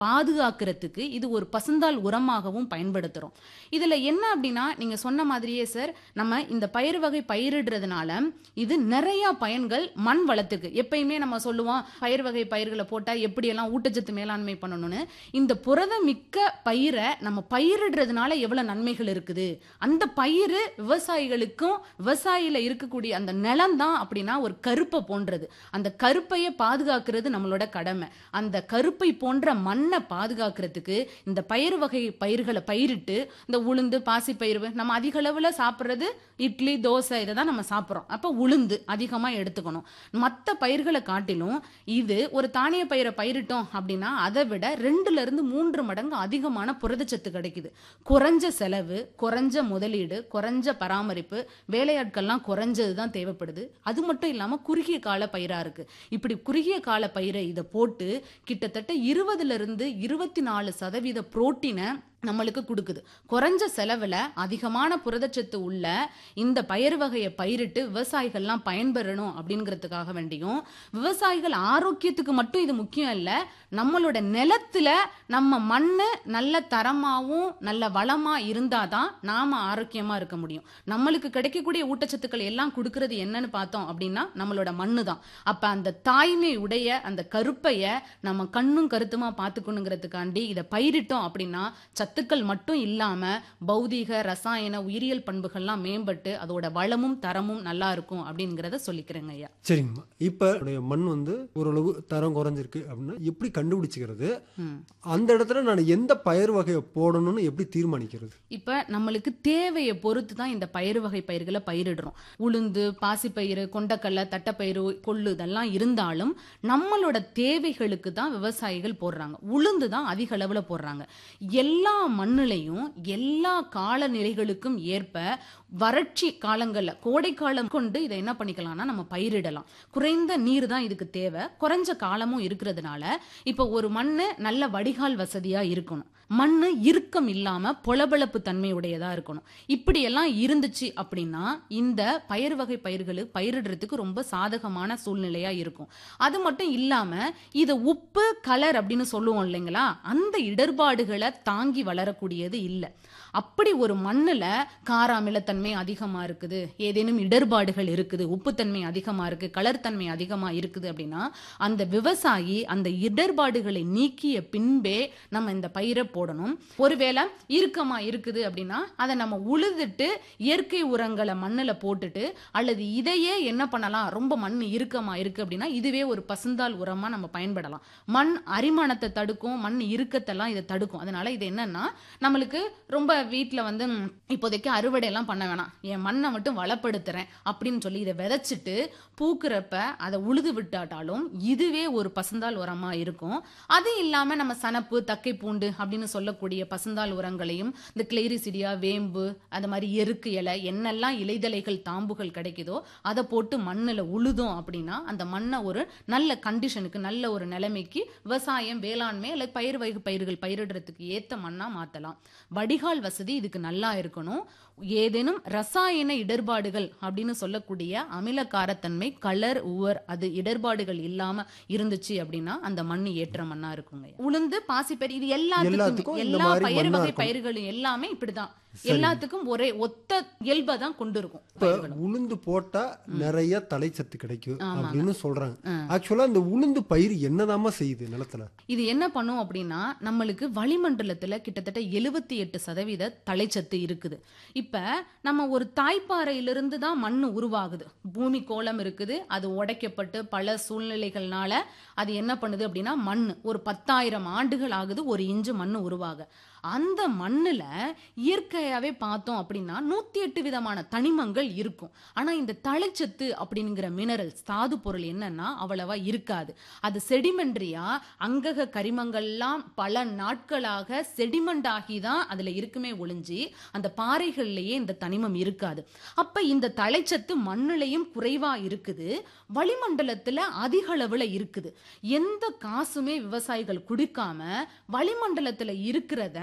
பாதுகாக்கிறதுக்கு இது ஒரு பசுந்தாள் உரமாகவும் பயன்படுத்துறோம் இதுல என்ன அப்படின்னா நீங்க சொன்ன மாதிரியே சார் நம்ம இந்த பயிர் வகை பயிரிடுறதுனால இது நிறைய பயன்கள் மண் வளத்துக்கு எப்பயுமே நம்ம சொல்லுவோம் பயிர் வகை பயிர்களை போட்டா எப்படியெல்லாம் ஊட்டச்சத்து மேலாண்மை பண்ணணும்னு இந்த புரதமிக்க பயிரை நம்ம பயிரிடுறதுனால எவ்வளவு நன்மைகள் இருக்குது அந்த பயிர் விவசாயிகளுக்கும் விவசாயில இருக்கக்கூடிய அந்த நிலம் தான் அப்படின்னா ஒரு கருப்பை போன்றது அந்த கருப்பையை பாதுகாக்கிறது நம்மளோட கடமை அந்த கருப்பை போன்ற மண்ணை பாதுகாக்கிறதுக்கு இந்த பயிர் வகை பயிர்களை பயிரிட்டு இந்த உளுந்து பாசி பயிர் நம்ம அதிக அளவுல சாப்பிட்றது இட்லி தோசை இதை தான் நம்ம சாப்பிட்றோம் அப்போ உளுந்து அதிகமாக எடுத்துக்கணும் மற்ற பயிர்களை காட்டிலும் இது ஒரு தானிய பயிரை பயிரிட்டோம் அப்படின்னா அதை விட ரெண்டுல இருந்து மூன்று மடங்கு அதிகமான புரதச்சத்து கிடைக்குது குறைஞ்ச செலவு குறைஞ்ச முதலீடு குறைஞ்ச பராமரிப்பு வேலையாட்கள்லாம் குறைஞ்சது தான் தேவைப்படுது அது மட்டும் இல்லாம குறுகிய கால பயிரா இருக்கு இப்படி குறுகிய கால பயிரை இதை போட்டு கிட்டத்தட்ட இருபதுல இருந்து இருபத்தி நாலு சதவீத புரோட்டீனை நம்மளுக்கு கொடுக்குது குறைஞ்ச செலவில் அதிகமான புரதச்சத்து உள்ள இந்த பயிர் வகையை பயிரிட்டு விவசாயிகள்லாம் பயன்பெறணும் அப்படிங்கிறதுக்காக வேண்டியும் விவசாயிகள் ஆரோக்கியத்துக்கு மட்டும் இது முக்கியம் இல்லை நம்மளோட நிலத்துல நம்ம மண் நல்ல தரமாகவும் நல்ல வளமா இருந்தாதான் நாம ஆரோக்கியமா இருக்க முடியும் நம்மளுக்கு கிடைக்கக்கூடிய ஊட்டச்சத்துக்கள் எல்லாம் கொடுக்கறது என்னன்னு பார்த்தோம் அப்படின்னா நம்மளோட மண்ணு தான் அப்ப அந்த தாய்மை உடைய அந்த கருப்பைய நம்ம கண்ணும் கருத்துமா பார்த்துக்கணுங்கிறதுக்காண்டி இதை பயிரிட்டோம் அப்படின்னா சத்துக்கள் மட்டும் இல்லாம பௌதீக ரசாயன உயிரியல் பண்புகள்லாம் மேம்பட்டு அதோட வளமும் தரமும் நல்லா இருக்கும் அப்படிங்கிறத சொல்லிக்கிறேங்க ஐயா சரிங்கம்மா இப்போ மண் வந்து ஓரளவு தரம் குறைஞ்சிருக்கு அப்படின்னா எப்படி கண்டுபிடிச்சிக்கிறது ம். அந்த இடத்துல நான் எந்த பயிர் வகையை போடணும்னு எப்படி தீர்மானிக்கிறது இப்ப நம்மளுக்கு தேவையை பொறுத்து தான் இந்த பயிர் வகை பயிர்களை பயிரிடுறோம் உளுந்து பாசிப்பயிறு கொண்டக்கடலை தட்டைப்பயிறு கொள்ளு இதெல்லாம் இருந்தாலும் நம்மளோட தேவைகளுக்கு தான் விவசாயிகள் போடுறாங்க உளுந்து தான் அதிக அளவுல போடுறாங்க எல்லா மண்ணுலையும் எல்லா காலநிலைகளுக்கும் ஏற்ப வறட்சி காலங்கள்ல கோடைக்காலம் கொண்டு இதை என்ன பண்ணிக்கலாம்னா நம்ம பயிரிடலாம் குறைந்த நீர் தான் இதுக்கு தேவை குறைஞ்ச காலமும் இருக்கிறதுனால இப்போ ஒரு மண்ணு நல்ல வடிகால் வசதியா இருக்கணும் மண்ணு இறுக்கம் இல்லாம பொளபளப்பு தன்மையுடையதா இருக்கணும் இப்படியெல்லாம் இருந்துச்சு அப்படின்னா இந்த பயிர் வகை பயிர்கள் பயிரிடுறதுக்கு ரொம்ப சாதகமான சூழ்நிலையா இருக்கும் அது மட்டும் இல்லாம இத உப்பு கலர் அப்படின்னு சொல்லுவோம் இல்லைங்களா அந்த இடர்பாடுகளை தாங்கி வளரக்கூடியது இல்லை அப்படி ஒரு மண்ணுல கார அமிலத்தன்மை அதிகமா இருக்குது ஏதேனும் இடர்பாடுகள் இருக்குது உப்புத்தன்மை அதிகமா இருக்கு கலர் தன்மை அதிகமா இருக்குது அப்படின்னா அந்த விவசாயி அந்த இடர்பாடுகளை நீக்கிய பின்பே நம்ம இந்த பயிரை போடணும் ஒருவேளை இறுக்கமா இருக்குது அப்படின்னா அதை நம்ம உழுதுட்டு இயற்கை உரங்களை மண்ணுல போட்டுட்டு அல்லது இதையே என்ன பண்ணலாம் ரொம்ப மண் இறுக்கமா இருக்கு அப்படின்னா இதுவே ஒரு பசுந்தாள் உரமா நம்ம பயன்படலாம் மண் அரிமானத்தை தடுக்கும் மண் இறுக்கத்தெல்லாம் இதை தடுக்கும் அதனால இது என்னன்னா நம்மளுக்கு ரொம்ப வீட்டில் வந்து ம், இப்போதைக்கு அறுவடை எல்லாம் பண்ண வேணாம் என் மண்ணை மட்டும் வளப்படுத்துறேன் அப்படின்னு சொல்லி இதை விதைச்சிட்டு பூக்குறப்ப அதை உழுது விட்டாட்டாலும் இதுவே ஒரு பசுந்தாள் உரமா இருக்கும் அது இல்லாம நம்ம சனப்பு தக்கை பூண்டு அப்படின்னு சொல்லக்கூடிய பசுந்தாள் உரங்களையும் இந்த கிளேரிசிடியா வேம்பு அந்த மாதிரி எருக்கு இலை என்னெல்லாம் இலைதலைகள் தாம்புகள் கிடைக்குதோ அதை போட்டு மண்ணில் உழுதோம் அப்படின்னா அந்த மண்ணை ஒரு நல்ல கண்டிஷனுக்கு நல்ல ஒரு நிலைமைக்கு விவசாயம் வேளாண்மை அல்லது பயிர் வகை பயிர்கள் பயிரிடுறதுக்கு ஏத்த மண்ணா மாத்தலாம் வடிகால் வசதி இதுக்கு நல்லா இருக்கணும் ஏதேனும் ரசாயன இடர்பாடுகள் அப்படின்னு சொல்லக்கூடிய அமிலக்காரத்தன்மை கலர் உவர் அது இடர்பாடுகள் இல்லாம இருந்துச்சு அப்படின்னா அந்த மண் ஏற்ற மண்ணா இருக்குங்க உளுந்து பாசிப்பயிர் இது எல்லாத்துக்கும் எல்லாத்துக்கும் இந்த எல்லா மாதிரி பயிர் மண்ணா வகை இருக்கணும். பயிர்களும் எல்லாமே இப்படிதான் எல்லாத்துக்கும் ஒரே ஒத்த இயல்பை தான் கொண்டு இருக்கும் இப்ப பயிர்களும். உளுந்து போட்டா நிறைய தலைச்சத்து கிடைக்கும் ஆமாங்க. அப்படின்னு சொல்றாங்க ஆக்சுவலா இந்த உளுந்து பயிர் என்னதாம்மா செய்யுது நிலத்துல இது என்ன பண்ணும் அப்படின்னா நம்மளுக்கு வளிமண்டலத்துல கிட்டத்தட்ட எழுபத்தி எட்டு சதவீத தலைச்சத்து இருக்குது இப்ப நம்ம ஒரு தாய்ப்பாறையிலிருந்து தான் மண் உருவாகுது பூமி கோலம் இருக்குது அது உடைக்கப்பட்டு பல சூழ்நிலைகள்னால அது என்ன பண்ணுது அப்படின்னா மண் ஒரு பத்தாயிரம் ஆண்டுகள் ஆகுது ஒரு இன்ச்சு மண் உருவாக அந்த மண்ணுல இயற்கையாவே பார்த்தோம் அப்படின்னா நூத்தி எட்டு விதமான தனிமங்கள் இருக்கும் ஆனா இந்த தலைச்சத்து அப்படிங்கிற மினரல் தாது பொருள் என்னன்னா அவ்வளவா இருக்காது அது செடிமெண்ட்ரியா அங்கக கரிமங்கள்லாம் பல நாட்களாக செடிமெண்ட் ஆகி தான் அதுல இருக்குமே ஒளிஞ்சு அந்த பாறைகள்லயே இந்த தனிமம் இருக்காது அப்ப இந்த தலைச்சத்து மண்ணுலையும் குறைவா இருக்குது வளிமண்டலத்துல அதிக அளவுல இருக்குது எந்த காசுமே விவசாயிகள் குடிக்காம வளிமண்டலத்துல இருக்கிறத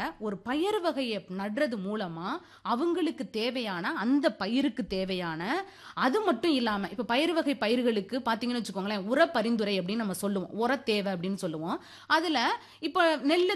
ஒரு பயிர் வகையை நடுறது மூலமா அவங்களுக்கு தேவையான அந்த பயிருக்கு தேவையான அது மட்டும் இல்லாம இப்ப பயிர் வகை பயிர்களுக்கு பாத்தீங்கன்னு வச்சுக்கோங்களேன் உர பரிந்துரை அப்படின்னு நம்ம சொல்லுவோம் உர தேவை அப்படின்னு சொல்லுவோம் அதுல இப்ப நெல்லு